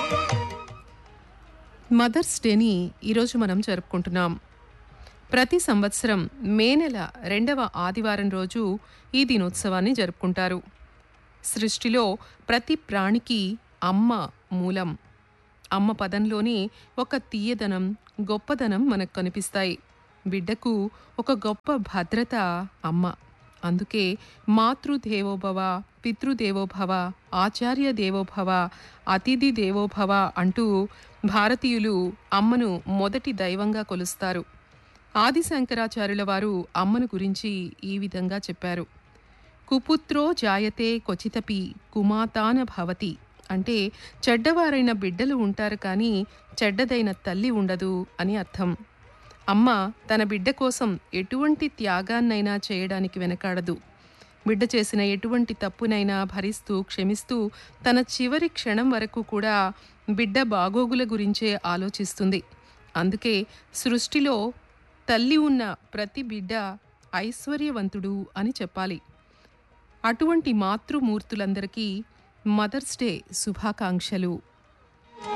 mothers డేని ఈరోజు మనం జరుపుకుంటున్నాం ప్రతి సంవత్సరం మే నెల రెండవ ఆదివారం రోజు ఈ దినోత్సవాన్ని జరుపుకుంటారు సృష్టిలో ప్రతి ప్రాణికి అమ్మ మూలం అమ్మ పదంలోని ఒక తీయదనం గొప్పదనం మనకు కనిపిస్తాయి బిడ్డకు ఒక గొప్ప భద్రత అమ్మ అందుకే మాతృదేవోభవ పితృదేవోభవ ఆచార్య దేవోభవ అతిథి దేవోభవ అంటూ భారతీయులు అమ్మను మొదటి దైవంగా కొలుస్తారు ఆది శంకరాచార్యుల వారు అమ్మను గురించి ఈ విధంగా చెప్పారు కుపుత్రో జాయతే క్వచితపి కుమాతాన భవతి అంటే చెడ్డవారైన బిడ్డలు ఉంటారు కానీ చెడ్డదైన తల్లి ఉండదు అని అర్థం అమ్మ తన బిడ్డ కోసం ఎటువంటి త్యాగాన్నైనా చేయడానికి వెనకాడదు బిడ్డ చేసిన ఎటువంటి తప్పునైనా భరిస్తూ క్షమిస్తూ తన చివరి క్షణం వరకు కూడా బిడ్డ బాగోగుల గురించే ఆలోచిస్తుంది అందుకే సృష్టిలో తల్లి ఉన్న ప్రతి బిడ్డ ఐశ్వర్యవంతుడు అని చెప్పాలి అటువంటి మాతృమూర్తులందరికీ మదర్స్ డే శుభాకాంక్షలు